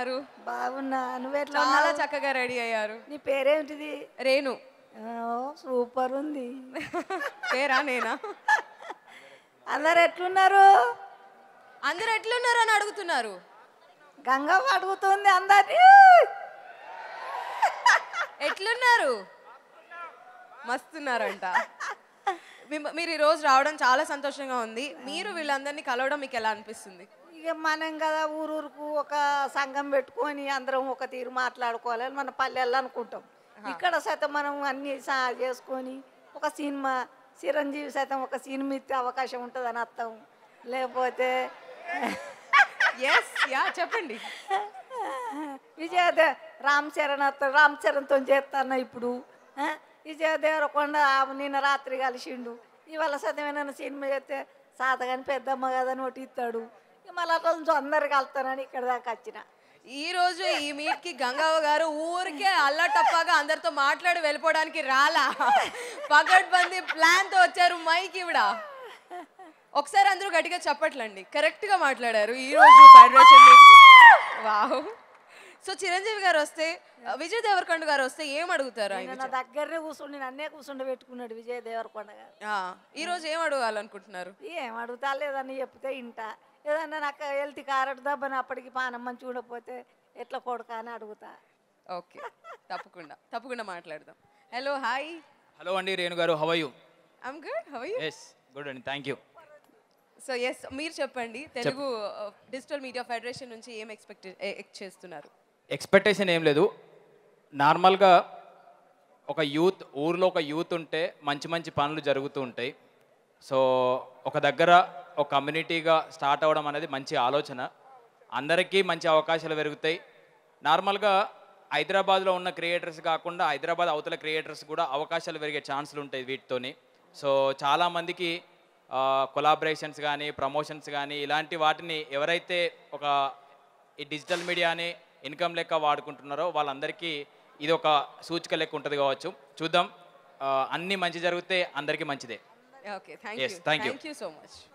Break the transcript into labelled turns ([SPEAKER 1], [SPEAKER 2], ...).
[SPEAKER 1] ఉన్నారు
[SPEAKER 2] బాగున్నా నువ్వెట్లా
[SPEAKER 1] చాలా
[SPEAKER 2] ఉన్నావు?
[SPEAKER 1] చక్కగా రెడీ అయ్యారు
[SPEAKER 2] నీ పేరేంటిది
[SPEAKER 1] రేణు
[SPEAKER 2] ఆ, సూపర్ ఉంది
[SPEAKER 1] పేరా నేనా
[SPEAKER 2] అందరు ఎట్లున్నారు
[SPEAKER 1] అందరు ఎట్లున్నారు అని అడుగుతున్నారు
[SPEAKER 2] గంగ అడుగుతుంది అందరినీ
[SPEAKER 1] ఎట్లున్నారు మస్తున్నారంట మిమ్మ- మీరు ఈ రోజు రావడం చాలా సంతోషంగా ఉంది మీరు వీళ్ళందరినీ కలవడం మీకు ఎలా అనిపిస్తుంది
[SPEAKER 2] ఇక మనం కదా ఊరూరుకు ఒక సంఘం పెట్టుకొని అందరం ఒక తీరు మాట్లాడుకోవాలని మన పల్లెల్లో అనుకుంటాం ఇక్కడ సైతం మనం అన్ని సా- చేసుకొని ఒక సినిమా చిరంజీవి సైతం ఒక సినిమా ఇచ్చే అవకాశం ఉంటుందని అర్థం లేకపోతే
[SPEAKER 1] ఎస్ యా చెప్పండి
[SPEAKER 2] విజయ దే- రామ్ చరణ్ అత్త రామ్ చరణ్తో చేస్తాను ఇప్పుడు ఆ? విజయ దేవరకొండ ఆ నిన్న రాత్రి కలిసిండు ఇవాళ సత్యమైన సినిమా చేస్తే సాతగాని పెద్దమ్మ కదా నోటి ఇస్తాడు ఇక మళ్ళీ రోజు అందరు కలుతానని ఇక్కడ దాకా వచ్చిన
[SPEAKER 1] ఈ రోజు ఈ మీట్ కి గంగావ గారు ఊరికే అల్లటప్పగా అందరితో మాట్లాడి వెళ్ళిపోవడానికి రాలా పగడ్బందీ ప్లాన్ తో వచ్చారు మైక్ ఇవిడ ఒకసారి అందరూ గట్టిగా చెప్పట్లండి కరెక్ట్ గా మాట్లాడారు ఈ రోజు federation meet wow so Chiranjeevi garu వస్తే విజయ్ దేవరకొండ గారు వస్తే ఏం అడుగుతారు ఆయన
[SPEAKER 2] నా దగ్గరనే కూర్చుండి నన్నే కూర్చుండి పెట్టుకున్నాడు విజయ దేవరకొండ గారు
[SPEAKER 1] ఆ, ఈ రోజు ఏం అడగాలనుకుంటున్నారు
[SPEAKER 2] ఏం అడుగుతా లేదని చెప్తే ఇంట ఏదన్నా నాకు హెల్త్ కారట్ దబ్బని అప్పటికి పానం మంచి చూడకపోతే ఎట్లా కొడుకా అని అడుగుతా
[SPEAKER 1] ఓకే తప్పకుండా తప్పకుండా మాట్లాడదాం హలో హాయ్
[SPEAKER 3] హలో అండి Renu garu how are you
[SPEAKER 1] I'm good how you
[SPEAKER 3] yes good అండి థ్యాంక్ యూ
[SPEAKER 1] సో ఎస్ మీరు చెప్పండి తెలుగు డిజిటల్ మీడియా ఫెడరేషన్ నుంచి ఏం ఎక్స్పెక్ట్ చేస్తున్నారు
[SPEAKER 3] ఎక్స్పెక్టేషన్ ఏం లేదు నార్మల్గా ఒక యూత్ ఊర్లో ఒక యూత్ ఉంటే మంచి మంచి పనులు జరుగుతూ ఉంటాయి సో ఒక దగ్గర ఒక కమ్యూనిటీగా స్టార్ట్ అవ్వడం అనేది మంచి ఆలోచన అందరికీ మంచి అవకాశాలు పెరుగుతాయి నార్మల్గా హైదరాబాద్లో ఉన్న క్రియేటర్స్ కాకుండా హైదరాబాద్ అవతల క్రియేటర్స్ కూడా అవకాశాలు పెరిగే ఛాన్సులు ఉంటాయి వీటితోని సో చాలామందికి కొలాబరేషన్స్ కానీ ప్రమోషన్స్ కానీ ఇలాంటి వాటిని ఎవరైతే ఒక ఈ డిజిటల్ మీడియాని ఇన్కమ్ లెక్క వాడుకుంటున్నారో వాళ్ళందరికీ ఇది ఒక సూచిక లెక్క ఉంటుంది కావచ్చు చూద్దాం ఆ, అన్నీ మంచి జరిగితే అందరికీ మంచిదే
[SPEAKER 1] okay thank
[SPEAKER 3] Yes,
[SPEAKER 1] you
[SPEAKER 3] thank you.
[SPEAKER 1] Thank you so much